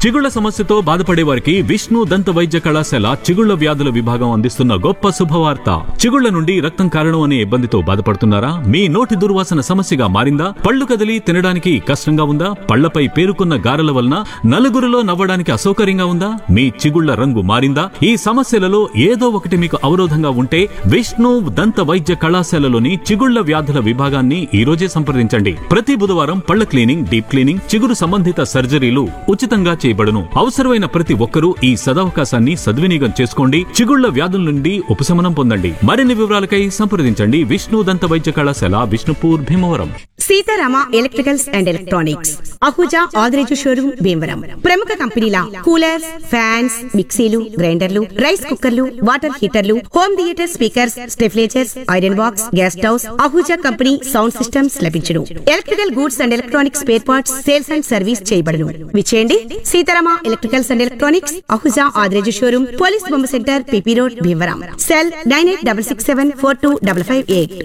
చిగుళ్ల సమస్యతో బాధపడే వారికి విష్ణు దంత వైద్య కళాశాల చిగుళ్ల వ్యాధుల విభాగం అందిస్తున్న గొప్ప శుభవార్త చిగుళ్ల నుండి రక్తం కారణం అనే ఇబ్బందితో బాధపడుతున్నారా మీ నోటి దుర్వాసన సమస్యగా మారిందా పళ్ళు కదిలి తినడానికి కష్టంగా ఉందా పళ్లపై పేరుకున్న గారెల వలన నలుగురిలో నవ్వడానికి అసౌకర్యంగా ఉందా మీ చిగుళ్ల రంగు మారిందా ఈ సమస్యలలో ఏదో ఒకటి మీకు అవరోధంగా ఉంటే విష్ణు దంత వైద్య కళాశాలలోని చిగుళ్ల వ్యాధుల విభాగాన్ని ఈ రోజే సంప్రదించండి ప్రతి బుధవారం పళ్ల క్లీనింగ్ డీప్ క్లీనింగ్ చిగురు సంబంధిత సర్జరీలు ఉచితంగా చేయబడును అవసరమైన ప్రతి ఒక్కరూ ఈ సదవకాశాన్ని సద్వినియోగం చేసుకోండి చిగుళ్ల వ్యాధుల నుండి ఉపశమనం పొందండి మరిన్ని వివరాలకై సంప్రదించండి విష్ణు దంత వైద్య కళాశాల Vishnupur Bhimavaram Seetharama electricals and electronics Ahuja Adireju showroom Bhimavaram ప్రముఖ కంపెనీల కూలర్స్ ఫ్యాన్స్ మిక్సీలు గ్రైండర్లు రైస్ కుక్కర్లు వాటర్ హీటర్లు home theatre speakers stabilisers iron box gas stoves Ahuja company sound systems లభించును electrical goods and electronics spare parts sales and service చేయబడును విచేయండి Seetharama electricals and electronics Ahuja Adireju showroom police బొమ్మ centre PP road Bhimavaram cell nine eight double six seven four two double five eight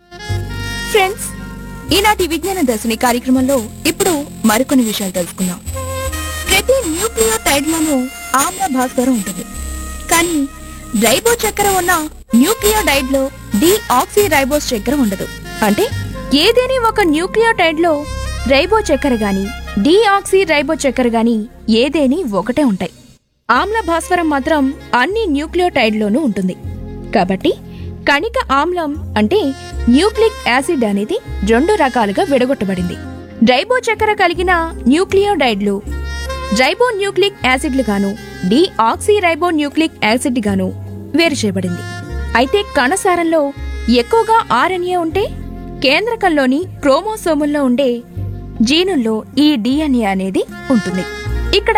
friends ఈనాటి విజ్ఞాన దర్శిని కార్యక్రమంలో ఇప్పుడు మరికొన్ని విషయాలు తెలుసుకుందాం ప్రతి న్యూక్లియోటైడ్ లోనూ ఆమ్ల భాస్వరం ఉంటుంది కానీ రైబో చక్కెర ఉన్న న్యూక్లియోటైడ్ లో డిఆక్సీ రైబోస్ చక్కెర ఉండదు అంటే ఏదేని ఒక న్యూక్లియోటైడ్ లో రైబో చక్కెర గాని డిఆక్సీ రైబో చక్కెర గాని ఏదేని ఒకటే ఉంటాయి ఆమ్ల భాస్వరం మాత్రం అన్ని న్యూక్లియోటైడ్ లోనూ ఉంటుంది కాబట్టి కణిక ఆమ్లం అంటే న్యూక్లిక్ యాసిడ్ అనేది రెండు రకాలుగా విడగొట్టబడింది రైబో చక్కెర కలిగిన న్యూక్లియోడైడ్లు రైబో న్యూక్లిక్ యాసిడ్లు గాను డిఆక్సీ రైబో న్యూక్లిక్ యాసిడ్ గాను వేరు చేయబడింది అయితే కణసారంలో ఎక్కువగా ఆర్ఎన్ఏ ఉంటే కేంద్రకంలోని క్రోమోసోముల్లో ఉండే జీనుల్లో ఈ డిఎన్ఏ అనేది ఉంటుంది ఇక్కడ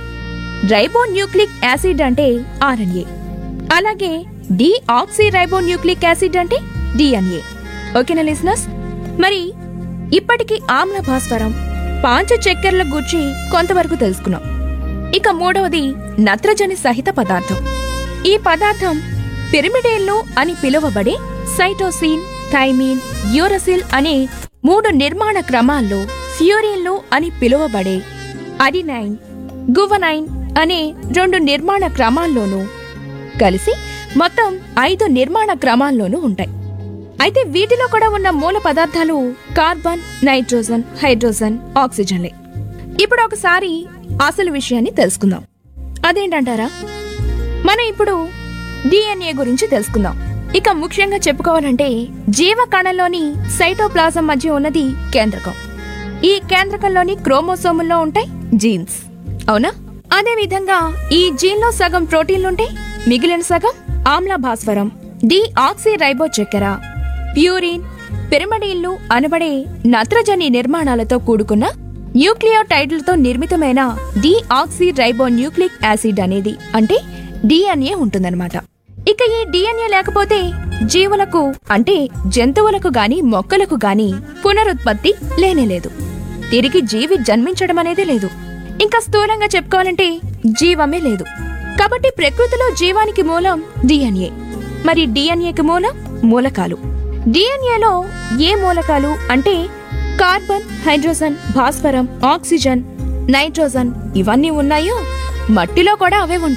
రైబోన్యూక్లిక్ యాసిడ్ అంటే ఆర్ఎన్ఏ అలాగే డిఆక్సీ రైబోన్యూక్లిక్ యాసిడ్ అంటే డిఎన్ఏ ఓకేనా లిసనర్స్ మరి ఇప్పటికి ఆమ్ల భాస్వరం పాంచ చక్కెరల గూర్చి కొంతవరకు తెలుసుకున్నాం ఇక మూడవది నత్రజని సహిత పదార్థం ఈ పదార్థం పిరిమిడేన్లు అని పిలువబడే సైటోసిన్ థైమిన్ యూరసిల్ అనే మూడు నిర్మాణ క్రమాల్లో ఫ్యూరిన్లు అని పిలువబడే అడినైన్ గువనైన్ అనే రెండు నిర్మాణ క్రమాల్లోనూ కలిసి మొత్తం ఐదు నిర్మాణ క్రమాల్లోనూ ఉంటాయి అయితే వీటిలో కూడా ఉన్న మూల పదార్థాలు కార్బన్ నైట్రోజన్ హైడ్రోజన్ ఆక్సిజన్లే ఇప్పుడు ఒకసారి అసలు విషయాన్ని తెలుసుకుందాం అదేంటంటారా మనం ఇప్పుడు డిఎన్ఏ గురించి తెలుసుకుందాం ఇక ముఖ్యంగా చెప్పుకోవాలంటే జీవ కణంలోని సైటోప్లాజం మధ్య ఉన్నది కేంద్రకం ఈ కేంద్రకంలోని క్రోమోసోముల్లో ఉంటాయి జీన్స్ అవునా అదే విధంగా ఈ జీన్లో సగం ప్రోటీన్లుంటే మిగిలిన సగం ఆమ్ల భాస్వరం డిఆక్సీ రైబో చక్కెర ప్యూరిన్ పిరమిడీన్లు అనబడే నత్రజని నిర్మాణాలతో కూడుకున్న న్యూక్లియోటైడ్లతో నిర్మితమైన డిఆక్సీ రైబో న్యూక్లిక్ యాసిడ్ అనేది అంటే డిఎన్ఏ ఉంటుందన్నమాట ఇక ఈ డిఎన్ఏ లేకపోతే జీవులకు అంటే జంతువులకు గాని మొక్కలకు గాని పునరుత్పత్తి లేనేలేదు తిరిగి జీవి జన్మించడం అనేది లేదు ఇంకా స్థూలంగా చెప్పుకోవాలంటే జీవమే లేదు కాబట్టి ప్రకృతిలో జీవానికి మూలం డిఎన్ఏ మరి డిఎన్ఏకి మూలం మూలకాలు డిఎన్ఏలో ఏ మూలకాలు అంటే కార్బన్ హైడ్రోజన్ భాస్వరం ఆక్సిజన్ నైట్రోజన్ ఇవన్నీ ఉన్నాయో మట్టిలో కూడా అవే ఉంటాయి